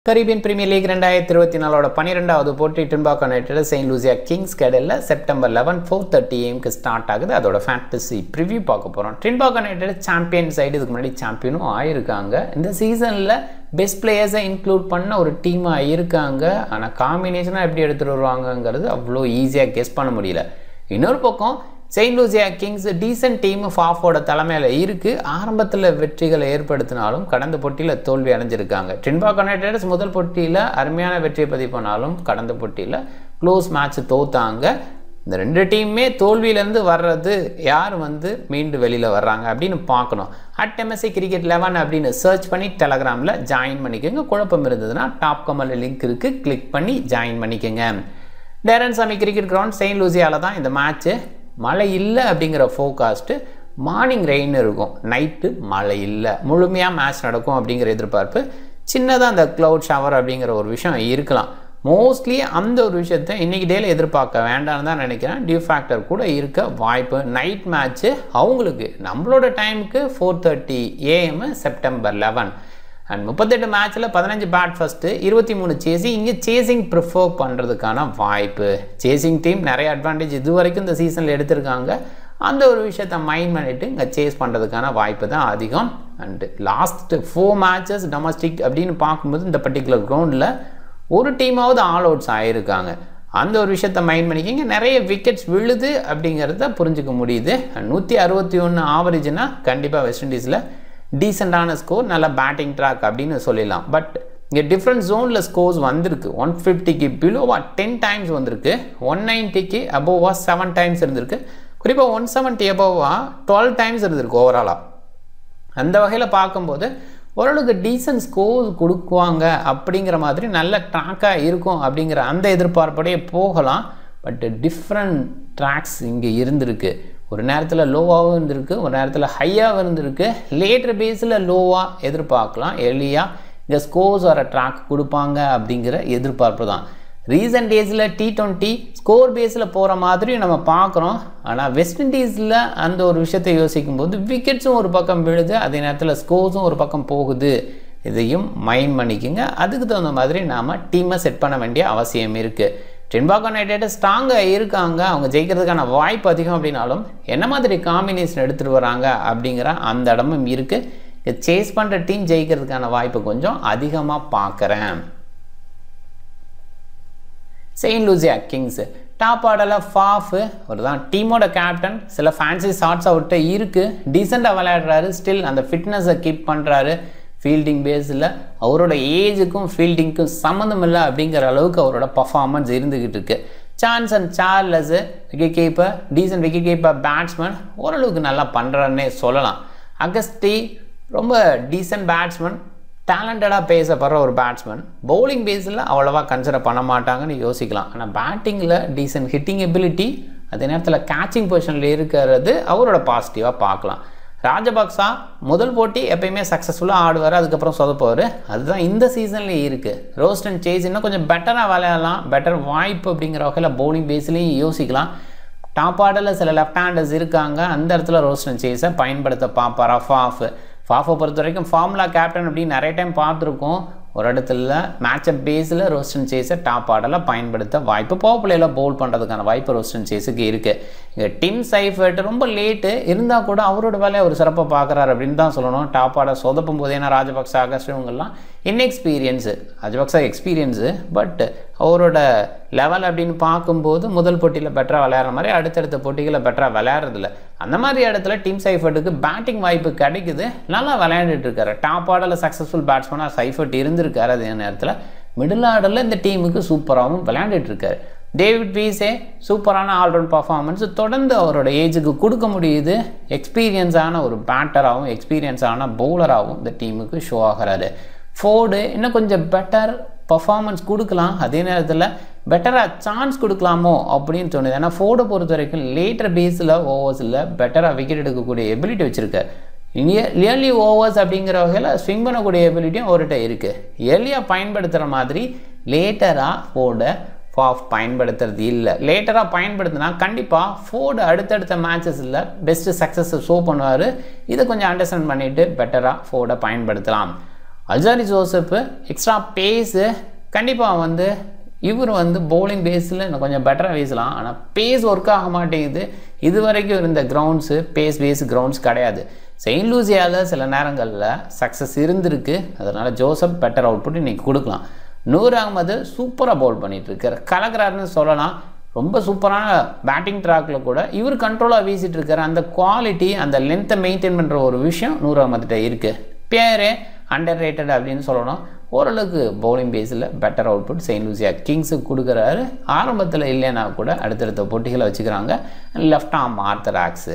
Caribbean premier league ரெண்டாயிரத்தி இருபத்தி நாலோட பன்னிரெண்டாவது போட்டி Trinbago United Saint Lucia Kings கடலில் செப்டம்பர் லெவன் ஃபோர் தேர்ட்டி ஏஎம்க்கு ஸ்டார்ட் ஆகுது அதோட ஃபேண்டசி ப்ரிவ்யூ பார்க்க போகிறோம் டின்பாக் யுனைடெட் சாம்பியன் சைடு இதுக்கு முன்னாடி சாம்பியனும் ஆயிருக்காங்க இந்த சீசனில் பெஸ்ட் பிளேயர்ஸை இன்க்ளூட் பண்ண ஒரு டீமாக இருக்காங்க ஆனால் காம்பினேஷனாக எப்படி எடுத்துகிட்டு வருவாங்கங்கிறது அவ்வளோ ஈஸியாக கெஸ் பண்ண முடியல இன்னொரு பக்கம் Saint Lucia Kings decent team ஃபாஃபோட தலைமையில் இருக்குது ஆரம்பத்தில் வெற்றிகளை ஏற்படுத்தினாலும் கடந்த போட்டியில் தோல்வி அடைஞ்சிருக்காங்க டின்பாக் யுனைடெட்ஸ் முதல் போட்டியில் அருமையான வெற்றியை பதிவு பண்ணாலும் கடந்த போட்டியில் க்ளோஸ் மேட்ச் தோத்தாங்க இந்த ரெண்டு டீமுமே தோல்வியிலேருந்து வர்றது யார் வந்து மீண்டு வெளியில் வர்றாங்க அப்படின்னு பார்க்கணும் அட் எம்எஸ்சி கிரிக்கெட் லெவன் அப்படின்னு சர்ச் பண்ணி டெலகிராமில் ஜாயின் பண்ணிக்கோங்க குழப்பம் இருந்ததுன்னா டாப் கமலில் லிங்க் இருக்குது கிளிக் பண்ணி ஜாயின் பண்ணிக்கோங்க Darren Sammy cricket ground Saint லூசியாவில் தான் இந்த மேட்ச்சு மழை இல்லை அப்படிங்கிற ஃபோகாஸ்ட்டு மார்னிங் ரெயின் இருக்கும் நைட்டு மழை இல்லை முழுமையாக மேட்ச் நடக்கும் அப்படிங்கிற எதிர்பார்ப்பு சின்னதாக அந்த க்ளவுட் ஷவர் அப்படிங்கிற ஒரு விஷயம் இருக்கலாம் மோஸ்ட்லி அந்த ஒரு விஷயத்தை இன்றைக்கி டேல எதிர்பார்க்க வேண்டாம்னு தான் நினைக்கிறேன் டியூ ஃபேக்டர் கூட இருக்க வாய்ப்பு நைட் மேட்ச்சு அவங்களுக்கு நம்மளோட டைமுக்கு four thirty AM September eleven and முப்பத்தெட்டு மேட்ச்சில் பதினஞ்சு பேட் ஃபஸ்ட்டு இருபத்தி மூணு சேசிங் இங்கே சேசிங் ப்ரிஃபர் பண்ணுறதுக்கான வாய்ப்பு சேசிங் டீம் நிறைய அட்வான்டேஜ் இது வரைக்கும் இந்த சீசனில் எடுத்திருக்காங்க அந்த ஒரு விஷயத்த மைண்ட் பண்ணிவிட்டு இங்கே சேஸ் பண்ணுறதுக்கான வாய்ப்பு தான் அதிகம் and last four matches domestic அப்படின்னு பார்க்கும்போது இந்த பர்டிகுலர் கிரவுண்டில் ஒரு டீமாவது ஆல் அவுட்ஸ் ஆகிருக்காங்க அந்த ஒரு விஷயத்த மைண்ட் பண்ணிக்கிங்க நிறைய விக்கெட்ஸ் விழுது அப்படிங்கிறத புரிஞ்சுக்க முடியுது நூற்றி அறுபத்தி ஒன்று ஆவரேஜ்னா கண்டிப்பாக வெஸ்ட் இண்டீஸில் டீசெண்டான ஸ்கோர் நல்ல பேட்டிங் ட்ராக் அப்படின்னு சொல்லிடலாம் பட் இங்கே டிஃப்ரெண்ட் ஜோனில் ஸ்கோர்ஸ் வந்திருக்கு ஒன் ஃபிஃப்டிக்கு பிலோவா டென் டைம்ஸ் வந்திருக்கு ஒன் நைன்ட்டிக்கு அபோவா செவன் டைம்ஸ் இருந்திருக்கு குறிப்பாக ஒன் செவன்ட்டி அபோவா டுவெல் டைம்ஸ் இருந்திருக்கு ஓவராலாக அந்த வகையில் பார்க்கும்போது ஓரளவுக்கு டீசன்ட் ஸ்கோர் கொடுக்குவாங்க அப்படிங்கிற மாதிரி நல்ல ட்ராக்காக இருக்கும் அப்படிங்கிற அந்த எதிர்பார்ப்படையே போகலாம் பட் டிஃப்ரெண்ட் ட்ராக்ஸ் இங்கே இருந்திருக்கு ஒரு நேரத்தில் லோவாகவும் இருந்திருக்கு ஒரு நேரத்தில் ஹையாகவும் இருந்திருக்கு லேட்டர் பேஸில் லோவாக எதிர்பார்க்கலாம் எர்லியாக இங்கே ஸ்கோர்ஸ் வர ட்ராக் கொடுப்பாங்க அப்படிங்கிற எதிர்பார்ப்பு தான் ரீசன்ட் டேஸில் டி ட்வெண்ட்டி ஸ்கோர் பேஸில் போகிற மாதிரி நம்ம பார்க்குறோம் ஆனால் வெஸ்ட் இண்டீஸில் அந்த ஒரு விஷயத்தை யோசிக்கும் போது விக்கெட்ஸும் ஒரு பக்கம் விழுது அதே நேரத்தில் ஸ்கோர்ஸும் ஒரு பக்கம் போகுது இதையும் மைண்ட் பண்ணிக்கோங்க அதுக்கு தகுந்த மாதிரி நாம் டீமை செட் பண்ண வேண்டிய அவசியம் இருக்குது டின்பாக் யுனைடெட் ஸ்ட்ராங்காக இருக்காங்க அவங்க ஜெயிக்கிறதுக்கான வாய்ப்பு அதிகம் அப்படின்னாலும் என்ன மாதிரி காம்பினேஷன் எடுத்துகிட்டு வராங்க அப்படிங்கிற அந்த இடமும் இருக்குது இங்கே சேஸ் பண்ணுற டீம் ஜெயிக்கிறதுக்கான வாய்ப்பு கொஞ்சம் அதிகமாக பார்க்குறேன் செயின்ட் லூசியா கிங்ஸ் டாப் ஆர்டரில் ஃபாஃபு ஒரு தான் டீமோட கேப்டன் சில ஃபேன்சி ஷார்ட்ஸ் அவர்கிட்ட இருக்குது டீசெண்டாக விளையாடுறாரு ஸ்டில் அந்த ஃபிட்னஸை கீப் பண்ணுறாரு ஃபீல்டிங் பேஸில் அவரோட ஏஜுக்கும் ஃபீல்டிங்க்கும் சம்மந்தம் இல்லை அப்படிங்கிற அளவுக்கு அவரோட பர்ஃபார்மன்ஸ் இருந்துக்கிட்டு இருக்கு chance and Charles wicket keeper decent wicket keeper batsman ஓரளவுக்கு நல்லா பண்ணுறாருன்னே சொல்லலாம் அகஸ்டி ரொம்ப டீசன்ட் பேட்ஸ்மேன் டேலண்டடாக பேசப்படுற ஒரு பேட்ஸ்மேன் பவுலிங் பேஸில் அவ்வளோவா கன்சிடர் பண்ண மாட்டாங்கன்னு யோசிக்கலாம் ஆனால் பேட்டிங்கில் டீசன்ட் ஹிட்டிங் எபிலிட்டி அதே நேரத்தில் கேச்சிங் பொசிஷனில் இருக்கிறது அவரோட பாசிட்டிவாக பார்க்கலாம் ராஜபக்சா முதல் போட்டி எப்பயுமே சக்ஸஸ்ஃபுல்லாக ஆடுவார் அதுக்கப்புறம் சொதப்புவார் அதுதான் இந்த சீசன்லேயே இருக்குது ரோஸ்ட் அண்ட் சேஸ் இன்னும் கொஞ்சம் பெட்டராக விளையாடலாம் பெட்டர் வாய்ப்பு அப்படிங்கிற வகையில் பவுலிங் பேஸ்லேயும் யோசிக்கலாம் டாப் ஆர்டரில் சில லெஃப்ட் ஹேண்டர்ஸ் இருக்காங்க அந்த இடத்துல ரோஸ்ட் அண்ட் சேஸை பயன்படுத்த பார்ப்பாரா ஃபாஃப் ஃபாஃபை பொறுத்த வரைக்கும் ஃபார்முலா கேப்டன் அப்படின்னு நிறைய டைம் பார்த்துருக்கோம் ஒரு இடத்துல மேட்சப் பேஸில் ரோஸ்டன் சேஸை டாப் ஆர்டரில் பயன்படுத்த வாய்ப்பு பவர் பிளேயில் பவுல் பண்ணுறதுக்கான வாய்ப்பு ரோஸ்டன் சேஸுக்கு இருக்குது இங்கே டிம் சைஃபர்ட் ரொம்ப லேட்டு இருந்தால் கூட அவரோட வேலையை அவர் சிறப்பாக பார்க்குறாரு அப்படின்னு தான் சொல்லணும் டாப் ஆர்டர் சொதப்பும் போது ஏன்னா ராஜபக்ச ஆகஸ்ட் இவங்கெல்லாம் இன்எக்ஸ்பீரியன்ஸு ராஜபக்சா எக்ஸ்பீரியன்ஸு பட் அவரோட லெவல் அப்படின்னு பார்க்கும்போது முதல் போட்டியில் பெட்டராக விளையாடுற மாதிரி அடுத்தடுத்த போட்டிகளில் பெட்டராக விளையாடுறதில்ல அந்த மாதிரி இடத்துல டீம் சைஃபர்ட்டுக்கு பேட்டிங் வாய்ப்பு கிடைக்குது நல்லா விளையாண்டுட்டு இருக்காரு டாப் ஆர்டரில் சக்ஸஸ்ஃபுல் பேட்ஸ்மேனாக சைஃபர்ட் இருந்திருக்காரு அதே நேரத்தில் மிடில் ஆர்டரில் இந்த டீமுக்கு சூப்பராகவும் விளையாண்டுட்டு இருக்காரு டேவிட் வீஸே சூப்பரான ஆல்ரவுண்ட் பர்ஃபார்மன்ஸ் தொடர்ந்து அவரோட ஏஜுக்கு கொடுக்க முடியுது எக்ஸ்பீரியன்ஸான ஒரு பேட்டராகவும் எக்ஸ்பீரியன்ஸான பவுலராகவும் இந்த டீமுக்கு ஷோ ஆகிறாரு ஃபோர்டு இன்னும் கொஞ்சம் பெட்டர் பர்ஃபார்மன்ஸ் கொடுக்கலாம் அதே நேரத்தில் பெட்டராக சான்ஸ் கொடுக்கலாமோ அப்படின்னு தோணுது ஏன்னா ஃபோர்டை பொறுத்த வரைக்கும் லேட்டர் பேஸில் ஓவர்ஸில் பெட்டராக விக்கெட் எடுக்கக்கூடிய எபிலிட்டி வச்சுருக்காரு இயர்லி ஓவர்ஸ் அப்படிங்கிற வகையில் ஸ்விங் பண்ணக்கூடிய எபிலிட்டியும் அவர்கிட்ட இருக்குது இயர்லியாக பயன்படுத்துகிற மாதிரி லேட்டராக ஃபோர்டை ஃபாஃப் பயன்படுத்துறது இல்லை லேட்டராக பயன்படுத்தினா கண்டிப்பாக ஃபோர்டு அடுத்தடுத்த மேட்சஸில் பெஸ்ட்டு சக்ஸஸை ஷோ பண்ணுவார் இதை கொஞ்சம் அண்டர்ஸ்டாண்ட் பண்ணிவிட்டு பெட்டராக ஃபோர்டை பயன்படுத்தலாம் அல்ஜாரி ஜோசப்பு எக்ஸ்ட்ரா பேஸு கண்டிப்பாக வந்து இவர் வந்து பவுலிங் பேஸில் இன்னும் கொஞ்சம் பெட்டராக வீசலாம் ஆனால் பேஸ் ஒர்க் ஆக மாட்டேங்குது இது வரைக்கும் இருந்த கிரவுண்ட்ஸு பேஸ் பேஸ் கிரவுண்ட்ஸ் கிடையாது செயின்ட் லூசியாவில் சில நேரங்களில் சக்ஸஸ் இருந்திருக்கு அதனால் ஜோசப் பெட்டர் அவுட்புட் இன்றைக்கி கொடுக்கலாம் நூர் அகமது சூப்பராக பவுல் பண்ணிகிட்ருக்கார் கலக்கிறாருன்னு சொல்லலாம் ரொம்ப சூப்பரான பேட்டிங் ட்ராக்கில் கூட இவர் கண்ட்ரோலாக வீசிட்டு இருக்காரு அந்த குவாலிட்டி அந்த லென்த்தை மெயின்டைன் பண்ணுற ஒரு விஷயம் நூறு அகமதுகிட்ட இருக்குது பேர் அண்டர் ரேட்டட் அப்படின்னு சொல்லணும் ஓரளவுக்கு பவுலிங் பேஸில் பெட்டர் அவுட்புட் செயின்ட் லூசியா கிங்ஸுக்கு கொடுக்குறாரு ஆரம்பத்தில் இல்லைன்னா கூட அடுத்தடுத்த போட்டிகளை வச்சுக்கிறாங்க லெஃப்ட் ஆம் ஆர்த்தராக்ஸு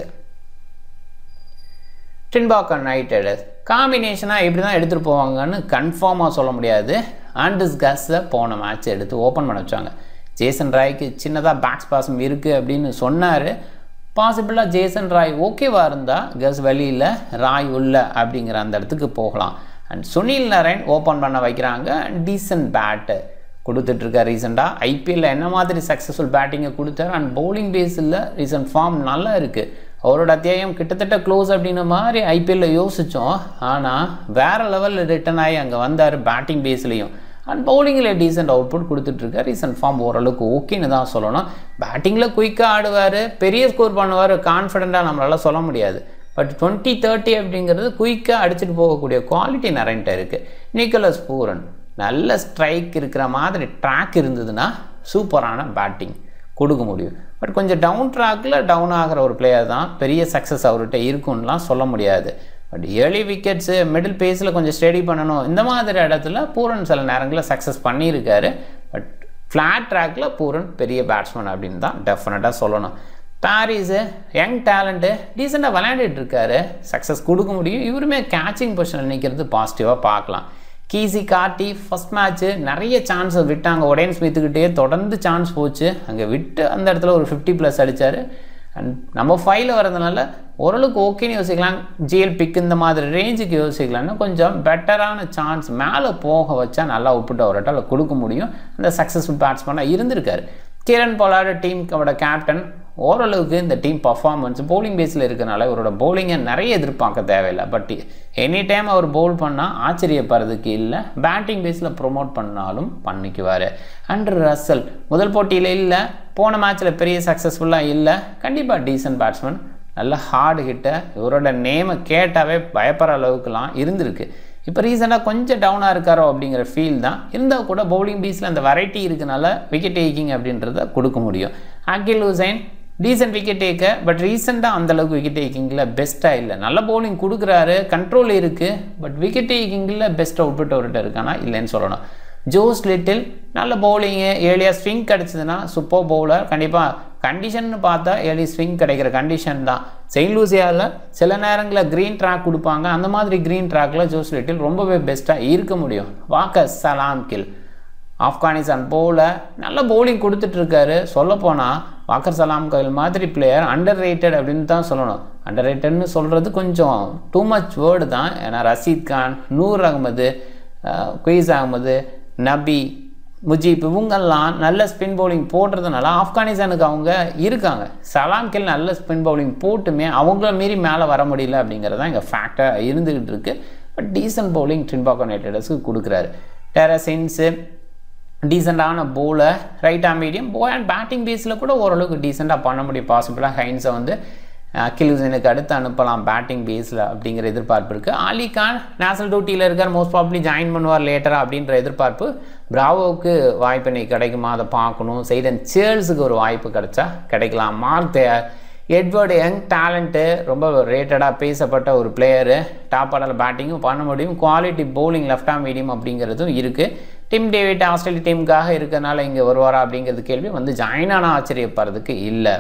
டின்பாக்கன் யுனைடெட் காம்பினேஷனாக எப்படி தான் எடுத்துகிட்டு போவாங்கன்னு கன்ஃபார்மாக சொல்ல முடியாது ஆண்டஸ் கஸ்ஸை போன மேட்ச் எடுத்து ஓப்பன் பண்ண வச்சாங்க ஜேசன் ராய்க்கு சின்னதாக பேக்ஸ் பாசம் இருக்குது அப்படின்னு சொன்னார் பாசிபிளாக ஜேசன் ராய் ஓகேவாக இருந்தால் கஸ் வெளியில் ராய் உள்ள அப்படிங்கிற அந்த இடத்துக்கு போகலாம் அண்ட் சுனில் நரேன் ஓப்பன் பண்ண வைக்கிறாங்க டீசன்ட் பேட்டு கொடுத்துட்ருக்கார் ரீசெண்டாக ஐபிஎல்லில் என்ன மாதிரி சக்ஸஸ்ஃபுல் பேட்டிங்கை கொடுத்தாரு அண்ட் பவுலிங் பேஸில் ரீசன்ட் ஃபார்ம் நல்லா இருக்குது அவரோட அத்தியாயம் கிட்டத்தட்ட க்ளோஸ் அப்படின்ன மாதிரி ஐபிஎல்ல யோசித்தோம் ஆனால் வேறு லெவலில் ரிட்டன் ஆகி அங்கே வந்தார் பேட்டிங் பேஸ்லேயும் அண்ட் பவுலிங்கில் டீசென்ட் அவுட்புட் கொடுத்துட்ருக்காரு ரீசன்ட் ஃபார்ம் ஓரளவுக்கு ஓகேன்னு தான் சொல்லணும் பேட்டிங்கில் குயிக்காக ஆடுவார் பெரிய ஸ்கோர் பண்ணுவார் கான்ஃபிடெண்ட்டாக நம்மளால சொல்ல முடியாது பட் டுவெண்ட்டி தேர்ட்டி அப்படிங்கிறது குயிக்காக அடிச்சுட்டு போகக்கூடிய குவாலிட்டி நிறையன்ட்ட இருக்குது நிக்கலஸ் பூரன் நல்ல ஸ்ட்ரைக் இருக்கிற மாதிரி ட்ராக் இருந்ததுன்னா சூப்பரான பேட்டிங் கொடுக்க முடியும் பட் கொஞ்சம் டவுன் ட்ராக்கில் டவுன் ஆகிற ஒரு பிளேயர் தான் பெரிய சக்ஸஸ் அவர்கிட்ட இருக்கும்லாம் சொல்ல முடியாது பட் ஏர்லி விக்கெட்ஸு மிடில் பேஸில் கொஞ்சம் ஸ்டடி பண்ணணும் இந்த மாதிரி இடத்துல பூரன் சில நேரங்களில் சக்ஸஸ் பண்ணியிருக்காரு பட் ஃப்ளாட் ட்ராக்கில் பூரன் பெரிய பேட்ஸ்மேன் அப்படின்னு தான் டெஃபினட்டாக சொல்லணும் பாரிஸு யங் டேலண்ட்டு டீசெண்டாக விளையாண்டுட்டு இருக்காரு சக்ஸஸ் கொடுக்க முடியும் இவருமே கேச்சிங் பொசிஷனில் நிற்கிறது பாசிட்டிவாக பார்க்கலாம் கீசி காட்டி ஃபஸ்ட் மேட்ச்சு நிறைய சான்ஸ் விட்டாங்க ஒடேன் ஸ்மித்துக்கிட்டே தொடர்ந்து சான்ஸ் போச்சு அங்கே விட்டு அந்த இடத்துல ஒரு ஃபிஃப்டி ப்ளஸ் அடித்தார் அண்ட் நம்ம ஃபைவ்ல வரதுனால ஓரளவுக்கு ஓகேன்னு யோசிக்கலாம் ஜிஎல் பிக் இந்த மாதிரி ரேஞ்சுக்கு யோசிக்கலாம்னா கொஞ்சம் பெட்டரான சான்ஸ் மேலே போக வச்சா நல்லா அவுட்புட் அவர்கிட்ட கொடுக்க முடியும் அந்த சக்ஸஸ்ஃபுல் பேட்ஸ்மேனாக இருந்திருக்காரு கிரண் பொலாடு டீமுக்கோட கேப்டன் ஓரளவுக்கு இந்த டீம் பர்ஃபார்மன்ஸ் பவுலிங் பேஸில் இருக்கனால இவரோட பவுலிங்கை நிறைய எதிர்பார்க்க தேவையில்லை பட் எனி டைம் அவர் பவுல் பண்ணால் ஆச்சரியப்படுறதுக்கு இல்லை பேட்டிங் பேஸில் ப்ரொமோட் பண்ணாலும் பண்ணிக்குவார் அண்ட்ரு ரசல் முதல் போட்டியில் இல்லை போன மேட்ச்சில் பெரிய சக்ஸஸ்ஃபுல்லாக இல்லை கண்டிப்பாக டீசன்ட் பேட்ஸ்மேன் நல்ல ஹார்டு ஹிட்டை இவரோட நேமை கேட்டாவே பயப்படுற அளவுக்குலாம் இருந்திருக்கு இப்போ ரீசெண்டாக கொஞ்சம் டவுனாக இருக்காரோ அப்படிங்கிற ஃபீல் தான் இருந்தால் கூட பவுலிங் பீஸில் அந்த வெரைட்டி இருக்கனால விக்கெட் டேக்கிங் அப்படின்றத கொடுக்க முடியும் அகில் ஹுசைன் டீசென்ட் விக்கெட் டேக்க பட் ரீசெண்டாக அந்தளவுக்கு விக்கெட் டேக்கிங்கில் பெஸ்ட்டாக இல்லை நல்ல பவுலிங் கொடுக்குறாரு கண்ட்ரோல் இருக்குது பட் விக்கெட் டேக்கிங்கில் பெஸ்ட் அவுட்புட் அவர்கிட்ட இருக்கானா இல்லைன்னு சொல்லணும் ஜோஸ் லிட்டில் நல்ல பவுலிங்கு ஏழியா ஸ்விங் கிடச்சிதுன்னா சூப்பர் பவுலர் கண்டிப்பாக கண்டிஷன் பார்த்தா ஏழி ஸ்விங் கிடைக்கிற கண்டிஷன் தான் செயின்ட் லூசியாவில் சில நேரங்களில் க்ரீன் ட்ராக் கொடுப்பாங்க அந்த மாதிரி க்ரீன் ட்ராக்கில் ஜோஸ் லிட்டில் ரொம்பவே பெஸ்ட்டாக இருக்க முடியும் வாக்க சலாம் கில் ஆப்கானிஸ்தான் பவுலர் நல்ல பவுலிங் கொடுத்துட்ருக்காரு சொல்லப்போனால் வாக்கர் சலாம் கல் மாதிரி பிளேயர் அண்டர் ரேட்டட் அப்படின்னு தான் சொல்லணும் அண்டர் ரேட்டட்னு சொல்கிறது கொஞ்சம் டூ மச் வேர்டு தான் ஏன்னா ரஷீத் கான் நூர் அகமது குயிஸ் அகமது நபி முஜீப் இவங்கெல்லாம் நல்ல ஸ்பின் பவுலிங் போடுறதுனால ஆப்கானிஸ்தானுக்கு அவங்க இருக்காங்க சலாம் கில் நல்ல ஸ்பின் பவுலிங் போட்டுமே அவங்கள மீறி மேலே வர முடியல அப்படிங்கிறது தான் இங்கே ஃபேக்டாக இருந்துக்கிட்டு இருக்குது பட் டீசன்ட் பவுலிங் ட்ரின்பாக் யுனைடெட்ஸுக்கு கொடுக்குறாரு டெரசின்ஸு டீசெண்டான பவுலர் ரைட் ஆம் மீடியம் போ அண்ட் பேட்டிங் பேஸில் கூட ஓரளவுக்கு டீசெண்டாக பண்ண முடியும் பாசிபிளாக ஹைன்ஸை வந்து அக்கிலுசனுக்கு அடுத்து அனுப்பலாம் பேட்டிங் பேஸில் அப்படிங்கிற எதிர்பார்ப்பு இருக்குது அலி கான் நேஷனல் டியூட்டியில் இருக்கார் மோஸ்ட் ப்ராப்ளி ஜாயின் பண்ணுவார் லேட்டராக அப்படின்ற எதிர்பார்ப்பு பிராவோவுக்கு வாய்ப்பு இன்னைக்கு கிடைக்குமா அதை பார்க்கணும் செய்தன் சேர்ஸுக்கு ஒரு வாய்ப்பு கிடைச்சா கிடைக்கலாம் மார்க் தேர் எட்வர்டு யங் டேலண்ட்டு ரொம்ப ரேட்டடாக பேசப்பட்ட ஒரு பிளேயரு டாப் ஆர்டரில் பேட்டிங்கும் பண்ண முடியும் quality bowling left arm medium அப்படிங்கிறதும் இருக்குது டிம் டேவிட் ஆஸ்திரேலிய டீமுக்காக இருக்கிறனால இங்கே வருவாரா அப்படிங்கிறது கேள்வி வந்து ஜாயின் ஆனால் ஆச்சரியப்படுறதுக்கு இல்லை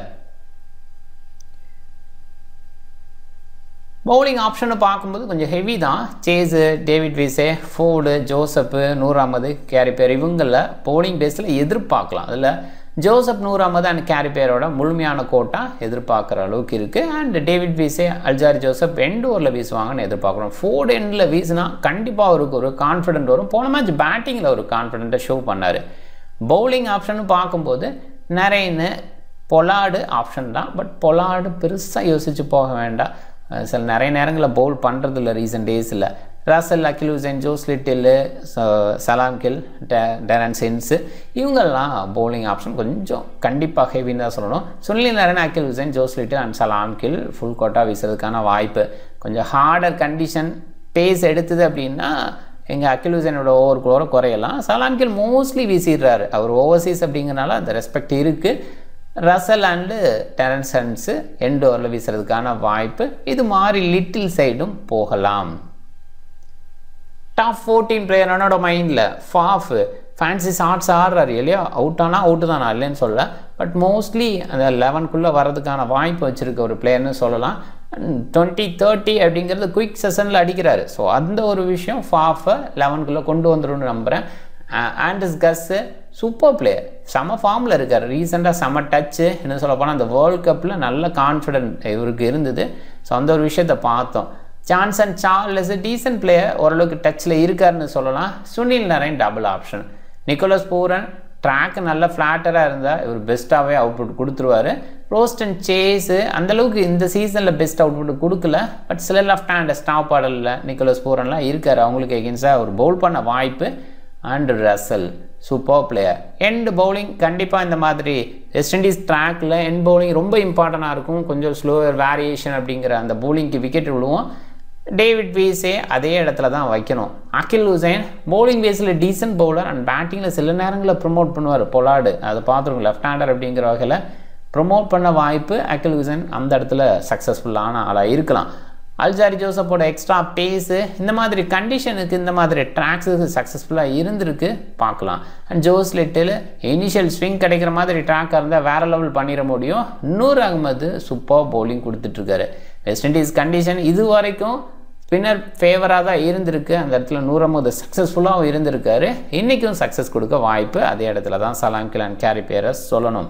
பவுலிங் ஆப்ஷனை பார்க்கும்போது கொஞ்சம் ஹெவி தான் Chase David Wiese Forde Joseph Noor Ahmad கேரிப்பேர் இவங்களில் பவுலிங் பேஸில் எதிர்பார்க்கலாம் அதில் ஜோசப் நூர் அகமது அண்ட் கேரிப்பேரோட முழுமையான கோட்டா எதிர்பார்க்குற அளவுக்கு இருக்குது and David Wiese Alzarri Joseph end ஓவரில் வீசுவாங்கன்னு எதிர்பார்க்குறோம் ஃபோர்டு எண்டில் வீசினா கண்டிப்பாக அவருக்கு ஒரு கான்ஃபிடென்ட் வரும் போன மேட்ச் பேட்டிங்கில் ஒரு கான்ஃபிடென்ட்டை ஷோ பண்ணார் பவுலிங் ஆப்ஷன் பார்க்கும்போது நிறைய பொலாடு ஆப்ஷன் தான் பட் பொலாடு பெருசாக யோசித்து போக வேண்டாம் சில நிறைய நேரங்களில் பவுல் பண்ணுறதில்ல ரீசெண்ட் டேஸில் ரசல் அக்கிலூசன் ஜோஸ் லிட்டில் சலாம் கில் டெரன் சென்ஸு இவங்கெல்லாம் பவுலிங் ஆப்ஷன் கொஞ்சம் கண்டிப்பாக ஹெவின்னு தான் சொல்லணும் Sunil Narine Akeal Hosein Josh Little and Salam Khil full quota வீசுறதுக்கான வாய்ப்பு கொஞ்சம் ஹார்டர் கண்டிஷன் பேஸ் எடுத்தது அப்படின்னா எங்கள் அக்கில் ஹுசைனோட ஓவர் கூட குறையலாம் சலாம் கில் மோஸ்ட்லி வீசிடுறாரு அவர் ஓவர்சீஸ் அப்படிங்கிறனால அந்த ரெஸ்பெக்ட் இருக்குது ரசல் அண்டு டெரன்சன்ஸு எண்ட் ஓவரில் வீசுறதுக்கான வாய்ப்பு இது மாதிரி லிட்டில் சைடும் போகலாம் டாப் ஃபோர்டீன் பிளேயர் என்னோட மைண்டில் ஃபாஃப் ஃபேன்சி ஷார்ட்ஸ் ஆடுறாரு இல்லையா அவுட் ஆனால் அவுட்டு தான் நான் இல்லைன்னு சொல்ல பட் மோஸ்ட்லி அந்த லெவன்குள்ளே வரதுக்கான வாய்ப்பு வச்சுருக்க ஒரு பிளேயர்னு சொல்லலாம் டுவெண்ட்டி தேர்ட்டி அப்படிங்கிறது குயிக் செஷனில் அடிக்கிறாரு ஸோ அந்த ஒரு விஷயம் ஃபாஃபை லெவன்குள்ளே கொண்டு வந்துடும்னு நம்புகிறேன் ஆண்டஸ் கஸ்ஸு சூப்பர் பிளேயர் செம ஃபார்மில் இருக்கார் ரீசெண்டாக செம டச்சு என்ன சொல்ல போனால் அந்த வேர்ல்ட் கப்பில் நல்ல கான்ஃபிடென்ட் இவருக்கு இருந்தது ஸோ அந்த ஒரு விஷயத்தை பார்த்தோம் ஜான்சன் சார்லஸ் டீசன்ட் பிளேயர் ஓரளவுக்கு டச்சில் இருக்காருன்னு சொல்லலாம் Sunil Narine double option Nicholas Pooran track நல்ல ஃப்ளாட்டராக இருந்தால் இவர் பெஸ்ட்டாகவே அவுட்புட் கொடுத்துருவாரு ரோஸ்ட் அண்ட் சேஸு அந்தளவுக்கு இந்த சீசனில் பெஸ்ட் அவுட்புட் கொடுக்கல பட் சில லெஃப்ட் ஹேண்ட் ஸ்டாப் ஆடலில் நிக்கோலஸ் பூரன்லாம் இருக்கார் அவங்களுக்கு எகென்ஸ்டாக அவர் பவுல் பண்ண வாய்ப்பு and Russell super player end bowling கண்டிப்பாக இந்த மாதிரி வெஸ்ட் இண்டீஸ் ட்ராக்கில் எண்ட் பவுலிங் ரொம்ப இம்பார்ட்டண்ட்டாக இருக்கும் கொஞ்சம் ஸ்லோவர் வேரியேஷன் அப்படிங்கிற அந்த பவுலிங்க்கு விக்கெட் விழுவோம் டேவிட் வீஸே அதே இடத்துல தான் வைக்கணும் அகில் ஹுசைன் பவுலிங் பேஸில் டீசன்ட் பவுலர் அண்ட் பேட்டிங்கில் சில நேரங்களில் ப்ரொமோட் பண்ணுவார் பொலாடு அதை பார்த்துருக்கோம் லெஃப்ட் ஹேண்டர் அப்படிங்கிற வகையில் ப்ரொமோட் பண்ண வாய்ப்பு அகில் ஹுசைன் அந்த இடத்துல சக்ஸஸ்ஃபுல்லான ஆளாக இருக்கலாம் அல்ஜாரி ஜோசப்போட எக்ஸ்ட்ரா பேஸு இந்த மாதிரி கண்டிஷனுக்கு இந்த மாதிரி ட்ராக்ஸுக்கு சக்ஸஸ்ஃபுல்லாக இருந்திருக்கு பார்க்கலாம் and Josh Little initial swing கிடைக்கிற மாதிரி ட்ராக்காக இருந்தால் வேறு லெவல் பண்ணிட முடியும் நூர் அகமது சூப்பர் பவுலிங் கொடுத்துட்ருக்காரு வெஸ்ட் இண்டீஸ் கண்டிஷன் இது வரைக்கும் ஸ்பின்னர் ஃபேவராக தான் இருந்திருக்கு அந்த இடத்துல நூறம்போது சக்ஸஸ்ஃபுல்லாகவும் இருந்திருக்காரு இன்றைக்கும் சக்ஸஸ் கொடுக்க வாய்ப்பு அதே இடத்துல தான் சலாங்கில் அண்ட் கேரி பேரஸ் சொல்லணும்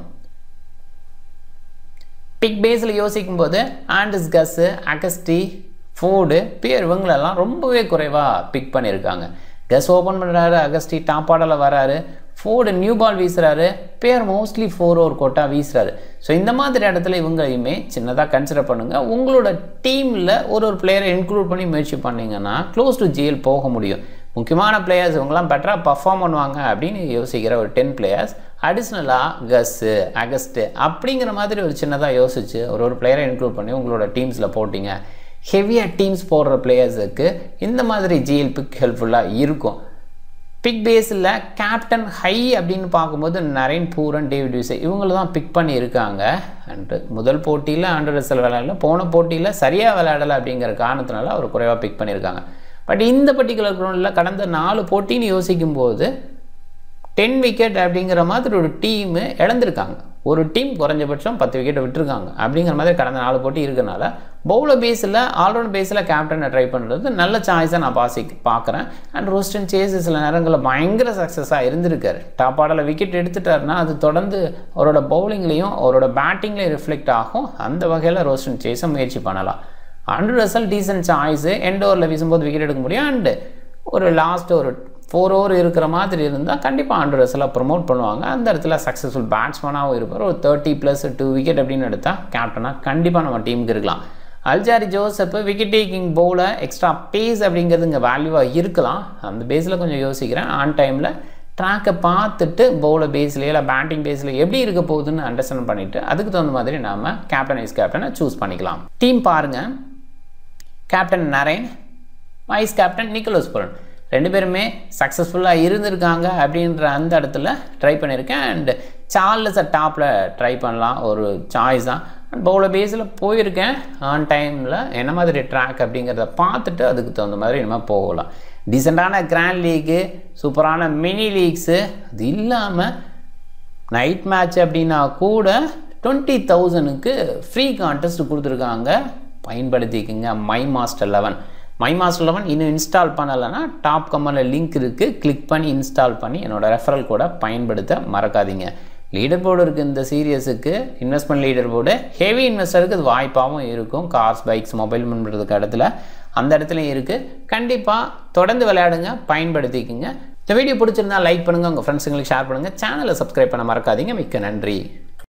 பிக் பேஸில் யோசிக்கும் போது ஆண்டஸ் கஸ்ஸு அகஸ்டி ஃபோர்டு பேர் இவங்களெல்லாம் ரொம்பவே குறைவாக பிக் பண்ணியிருக்காங்க கஸ் ஓப்பன் பண்ணுறாரு அகஸ்டி டாப் ஆர்டரில் வராரு ஃபோர்டு நியூ பால் வீசுகிறாரு பேர் மோஸ்ட்லி ஃபோர் ஓவர் கோட்டா வீசுகிறாரு ஸோ இந்த மாதிரி இடத்துல இவங்களையுமே சின்னதாக கன்சிடர் பண்ணுங்கள் உங்களோட டீமில் ஒரு ஒரு பிளேயரை இன்க்ளூட் பண்ணி முயற்சி பண்ணிங்கன்னா க்ளோஸ் டு ஜிஎல் போக முடியும் முக்கியமான பிளேயர்ஸ் இவங்கெல்லாம் பெட்டராக பர்ஃபார்ம் பண்ணுவாங்க அப்படின்னு யோசிக்கிற ஒரு டென் பிளேயர்ஸ் அடிஷ்னலாக கஸ்ஸு அகஸ்ட்டு அப்படிங்கிற மாதிரி ஒரு சின்னதாக யோசிச்சு ஒரு ஒரு பிளேயரை இன்க்ளூட் பண்ணி உங்களோட டீம்ஸில் போட்டிங்க ஹெவியாக டீம்ஸ் போடுற பிளேயர்ஸுக்கு இந்த மாதிரி ஜிஎல் பிக் ஹெல்ப்ஃபுல்லாக இருக்கும் பிக் பேஸில் கேப்டன் ஹை அப்படின்னு பார்க்கும்போது நரேன் பூரன் டேவிட் விசை இவங்கள தான் பிக் பண்ணியிருக்காங்க அண்டு முதல் போட்டியில் ஆண்டர் ரசல் விளையாடல போன போட்டியில் சரியாக விளையாடலை அப்படிங்கிற காரணத்தினால அவர் குறைவாக பிக் பண்ணியிருக்காங்க பட் இந்த பர்டிகுலர் கிரவுண்டில் கடந்த நாலு போட்டின்னு யோசிக்கும் போது டென் விக்கெட் அப்படிங்கிற மாதிரி ஒரு டீமு இழந்திருக்காங்க ஒரு டீம் குறைஞ்சபட்சம் பத்து விக்கெட்டை விட்டுருக்காங்க அப்படிங்கிற மாதிரி கடந்த நாலு போட்டி இருக்கனால பவுலர் பேஸில் ஆல்ரவுண்ட் பேஸில் கேப்டனை ட்ரை பண்ணுறது நல்ல சாய்ஸாக நான் பாசி பார்க்குறேன் அண்ட் ரோஸ்டன் சேஸ் சில நேரங்களில் பயங்கர சக்ஸஸாக இருந்திருக்காரு டாப் ஆர்டரில் விக்கெட் எடுத்துட்டாருன்னா அது தொடர்ந்து அவரோட பவுலிங்லேயும் அவரோட பேட்டிங்லேயும் ரிஃப்ளெக்ட் ஆகும் அந்த வகையில் ரோஸ்டன் சேஸை முயற்சி பண்ணலாம் and Russell decent choice end ஓவரில் வீசும்போது விக்கெட் எடுக்க முடியும் அண்டு ஒரு லாஸ்ட் ஒரு ஃபோர் ஓவர் இருக்கிற மாதிரி இருந்தால் கண்டிப்பாக ஆண்டு ரசலாக ப்ரொமோட் பண்ணுவாங்க அந்த இடத்துல சக்ஸஸ்ஃபுல் பேட்ஸ்மேனாகவும் இருப்பார் ஒரு தேர்ட்டி ப்ளஸ் டூ விக்கெட் அப்படின்னு எடுத்தால் கேப்டனாக கண்டிப்பாக நம்ம டீமுக்கு இருக்கலாம் Alzarri Joseph wicket taking bowler extra pace அப்படிங்கிறது இங்கே வேல்யூவாக இருக்கலாம் அந்த பேஸில் கொஞ்சம் யோசிக்கிறேன் ஆன் டைமில் ட்ராக்கை பார்த்துட்டு பவுலர் பேஸ்லேயே இல்லை பேட்டிங் பேஸில் எப்படி இருக்க போகுதுன்னு அண்டர்ஸ்டாண்ட் பண்ணிவிட்டு அதுக்கு தகுந்த மாதிரி நாம் கேப்டன் வைஸ் கேப்டனை சூஸ் பண்ணிக்கலாம் டீம் பாருங்கள் captain Narine vice captain Nicholas Pooran ரெண்டு பேருமே சக்ஸஸ்ஃபுல்லாக இருந்திருக்காங்க அப்படின்ற அந்த இடத்துல ட்ரை பண்ணியிருக்கேன் அண்ட் சார்லஸை டாப்பில் ட்ரை பண்ணலாம் ஒரு சாய்ஸ் தான் அண்ட் பவுலர் பேஸில் போயிருக்கேன் ஆன் டைமில் என்ன மாதிரி ட்ராக் அப்படிங்கிறத பார்த்துட்டு அதுக்கு தகுந்த மாதிரி இனிமேல் போகலாம் டீசெண்டான கிராண்ட் லீக்கு சூப்பரான மினி லீக்ஸு அது இல்லாமல் நைட் மேட்ச் அப்படின்னா கூட டுவெண்ட்டி தௌசண்ட்க்கு ஃப்ரீ கான்டெஸ்ட் கொடுத்துருக்காங்க பயன்படுத்திக்கோங்க My Master Eleven My Master Eleven இன்னும் இன்ஸ்டால் பண்ணலைன்னா டாப் கம்மனில் லிங்க் இருக்குது கிளிக் பண்ணி இன்ஸ்டால் பண்ணி என்னோடய ரெஃபரல் கூட பயன்படுத்த மறக்காதீங்க லீடர் போர்டு இருக்குது இந்த சீரியஸுக்கு இன்வெஸ்ட்மெண்ட் லீடர் போர்டு ஹெவி இன்வெஸ்டருக்கு அது வாய்ப்பாகவும் இருக்கும் கார்ஸ் பைக்ஸ் மொபைல் பண்ணுறதுக்கு இடத்துல அந்த இடத்துலையும் இருக்குது கண்டிப்பாக தொடர்ந்து விளையாடுங்க பயன்படுத்திக்கோங்க இந்த வீடியோ பிடிச்சிருந்தா லைக் பண்ணுங்கள் உங்கள் ஃப்ரெண்ட்ஸுங்களுக்கு ஷேர் பண்ணுங்கள் சேனலை சப்ஸ்கிரைப் பண்ண மறக்காதீங்க மிக்க நன்றி